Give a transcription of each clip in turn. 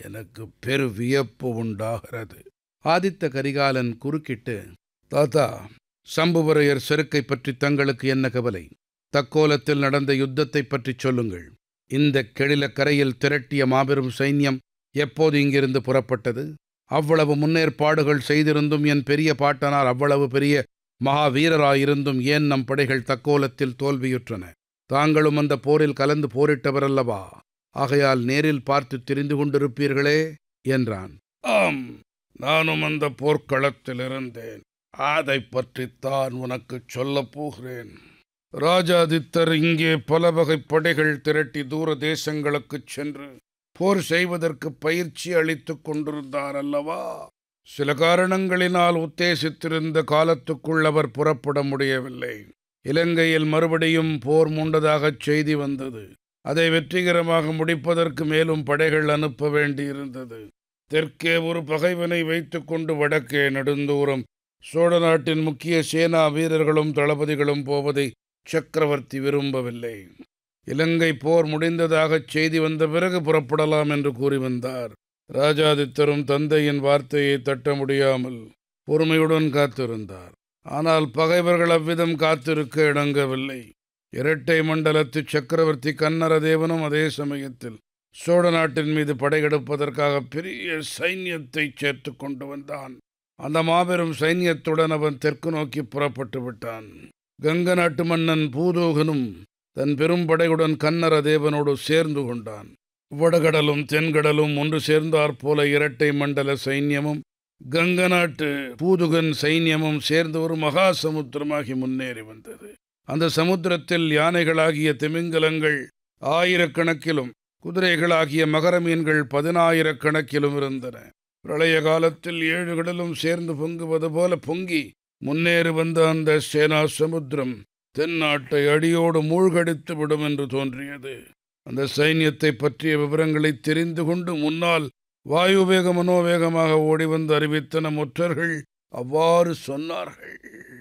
எனக்கு பெரு வியப்பு உண்டாகிறது ஆதித்த கரிகாலன் குறுக்கிட்டு தாத்தா சம்புவரையர் செருக்கை பற்றி தங்களுக்கு என்ன கவலை தக்கோலத்தில் நடந்த யுத்தத்தைப் பற்றிச் சொல்லுங்கள் இந்த கெடில கரையில் திரட்டிய மாபெரும் சைன்யம் எப்போது இங்கிருந்து புறப்பட்டது அவ்வளவு முன்னேற்பாடுகள் செய்திருந்தும் என் பெரிய பாட்டனார் அவ்வளவு பெரிய மகாவீரராயிருந்தும் ஏன் நம் படைகள் தக்கோலத்தில் தோல்வியுற்றன தாங்களும் அந்த போரில் கலந்து போரிட்டவரல்லவா ஆகையால் நேரில் பார்த்து தெரிந்து கொண்டிருப்பீர்களே என்றான் ஆம் நானும் அந்த போர்க்களத்தில் இருந்தேன் அதை பற்றித்தான் உனக்கு சொல்லப் போகிறேன் ராஜாதித்தர் இங்கே பல வகை படைகள் திரட்டி தூர தேசங்களுக்குச் சென்று போர் செய்வதற்கு பயிற்சி அளித்துக் கொண்டிருந்தார் அல்லவா சில காரணங்களினால் உத்தேசித்திருந்த காலத்துக்குள் அவர் புறப்பட முடியவில்லை இலங்கையில் மறுபடியும் போர் மூண்டதாகச் செய்தி வந்தது அதை வெற்றிகரமாக முடிப்பதற்கு மேலும் படைகள் அனுப்ப வேண்டியிருந்தது தெற்கே ஒரு பகைவனை வைத்துக்கொண்டு வடக்கே நெடுந்தூரம் சோழ நாட்டின் முக்கிய சேனா வீரர்களும் தளபதிகளும் போவதை சக்கரவர்த்தி விரும்பவில்லை இலங்கை போர் முடிந்ததாகச் செய்தி வந்த பிறகு புறப்படலாம் என்று கூறி வந்தார் ராஜாதித்தரும் தந்தையின் வார்த்தையை தட்ட முடியாமல் பொறுமையுடன் காத்திருந்தார் ஆனால் பகைவர்கள் அவ்விதம் காத்திருக்க இணங்கவில்லை இரட்டை மண்டலத்து சக்கரவர்த்தி கன்னரதேவனும் அதே சமயத்தில் சோழ நாட்டின் மீது படையெடுப்பதற்காக பெரிய சைன்யத்தை சேர்த்து கொண்டு வந்தான் அந்த மாபெரும் சைன்யத்துடன் அவன் தெற்கு நோக்கி புறப்பட்டு விட்டான் கங்க நாட்டு மன்னன் பூதோகனும் தன் பெரும் படையுடன் கன்னர தேவனோடு சேர்ந்து கொண்டான் வடகடலும் தென்கடலும் ஒன்று சேர்ந்தாற் போல இரட்டை மண்டல சைன்யமும் கங்க நாட்டு பூதுகன் சைன்யமும் சேர்ந்து ஒரு மகா சமுத்திரமாகி முன்னேறி வந்தது அந்த சமுத்திரத்தில் யானைகளாகிய திமிங்கலங்கள் ஆயிரக்கணக்கிலும் குதிரைகளாகிய மகர மீன்கள் பதினாயிரக்கணக்கிலும் இருந்தன பிரளய காலத்தில் ஏழு கடலும் சேர்ந்து பொங்குவது போல பொங்கி முன்னேறி வந்த அந்த சேனா சமுத்திரம் தென்னாட்டை அடியோடு மூழ்கடித்து விடும் என்று தோன்றியது அந்த சைன்யத்தை பற்றிய விவரங்களை தெரிந்து கொண்டு முன்னால் வாயுவேக மனோவேகமாக ஓடி வந்து அறிவித்தன முற்றர்கள் அவ்வாறு சொன்னார்கள்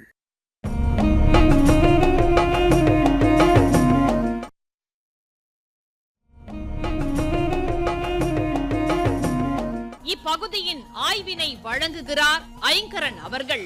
இப்பகுதியின் ஆய்வினை வழங்குகிறார் ஐங்கரன் அவர்கள்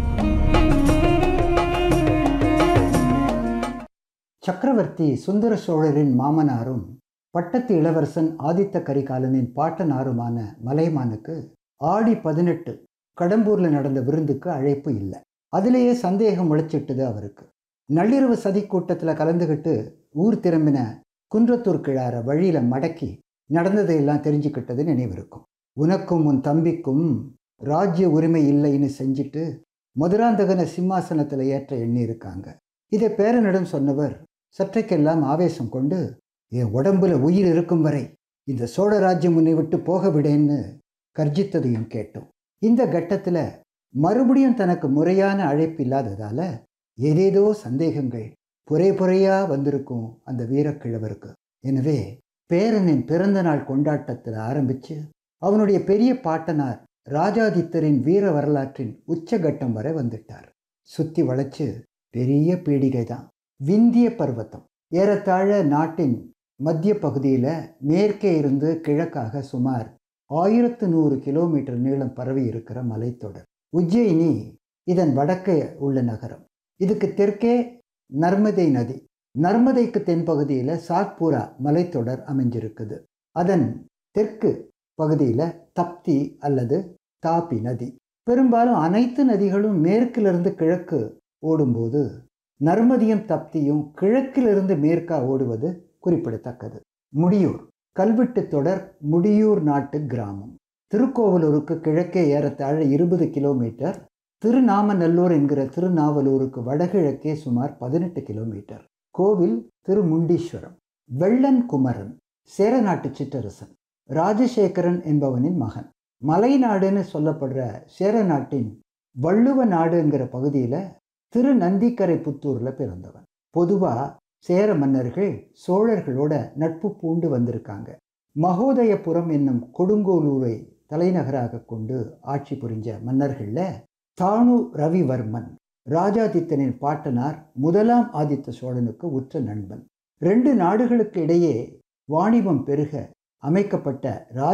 சக்கரவர்த்தி சுந்தர சோழரின் மாமனாரும் பட்டத்து இளவரசன் ஆதித்த கரிகாலனின் பாட்டனாருமான மலைமானுக்கு ஆடி பதினெட்டு கடம்பூர்ல நடந்த விருந்துக்கு அழைப்பு இல்லை அதிலேயே சந்தேகம் முளைச்சிட்டுது அவருக்கு நள்ளிரவு சதி கூட்டத்தில் கலந்துக்கிட்டு ஊர் திரும்பின குன்றத்தூர் கிழார வழியில மடக்கி நடந்ததையெல்லாம் தெரிஞ்சுக்கிட்டது நினைவிருக்கும் உனக்கும் உன் தம்பிக்கும் ராஜ்ய உரிமை இல்லைன்னு செஞ்சுட்டு மதுராந்தகனை சிம்மாசனத்தில் ஏற்ற எண்ணி இருக்காங்க இதை பேரனிடம் சொன்னவர் சற்றைக்கெல்லாம் ஆவேசம் கொண்டு என் உடம்புல உயிர் இருக்கும் வரை இந்த சோழ ராஜ்யம் உன்னை விட்டு போக விடேன்னு கர்ஜித்ததையும் கேட்டோம் இந்த கட்டத்தில் மறுபடியும் தனக்கு முறையான அழைப்பு இல்லாததால ஏதேதோ சந்தேகங்கள் புரை புறையா வந்திருக்கும் அந்த வீரக்கிழவருக்கு எனவே பேரனின் பிறந்த நாள் கொண்டாட்டத்தில் ஆரம்பித்து அவனுடைய பெரிய பாட்டனார் ராஜாதித்தரின் வீர வரலாற்றின் உச்சகட்டம் வரை வந்துட்டார் சுத்தி வளைச்சு பெரிய பீடிகை தான் விந்திய பர்வதம் ஏறத்தாழ நாட்டின் மத்திய பகுதியில் மேற்கே இருந்து கிழக்காக சுமார் ஆயிரத்து நூறு கிலோமீட்டர் நீளம் பரவி இருக்கிற மலைத்தொடர் உஜ்ஜயினி இதன் வடக்கே உள்ள நகரம் இதுக்கு தெற்கே நர்மதை நதி நர்மதைக்கு தென்பகுதியில் சாத்பூரா மலைத்தொடர் அமைஞ்சிருக்குது அதன் தெற்கு பகுதியில் தப்தி அல்லது தாப்பி நதி பெரும்பாலும் அனைத்து நதிகளும் மேற்கிலிருந்து கிழக்கு ஓடும்போது நர்மதியும் தப்தியும் கிழக்கிலிருந்து மேற்கா ஓடுவது குறிப்பிடத்தக்கது முடியூர் கல்வெட்டு தொடர் முடியூர் நாட்டு கிராமம் திருக்கோவலூருக்கு கிழக்கே ஏறத்தாழ இருபது கிலோமீட்டர் திருநாமநல்லூர் என்கிற திருநாவலூருக்கு வடகிழக்கே சுமார் பதினெட்டு கிலோமீட்டர் கோவில் திருமுண்டீஸ்வரம் வெள்ளன் குமரன் சேர நாட்டு சிற்றரசன் ராஜசேகரன் என்பவனின் மகன் மலைநாடுன்னு சொல்லப்படுற சேர நாட்டின் வள்ளுவ நாடுங்கிற பகுதியில் திரு நந்திக்கரை புத்தூரில் பிறந்தவன் பொதுவாக சேர மன்னர்கள் சோழர்களோட நட்பு பூண்டு வந்திருக்காங்க மகோதயபுரம் என்னும் கொடுங்கோலூரை தலைநகராக கொண்டு ஆட்சி புரிஞ்ச மன்னர்களில் தானு ரவிவர்மன் ராஜாதித்தனின் பாட்டனார் முதலாம் ஆதித்த சோழனுக்கு உற்ற நண்பன் ரெண்டு நாடுகளுக்கு இடையே வாணிபம் பெருக அமைக்கப்பட்ட ராஜ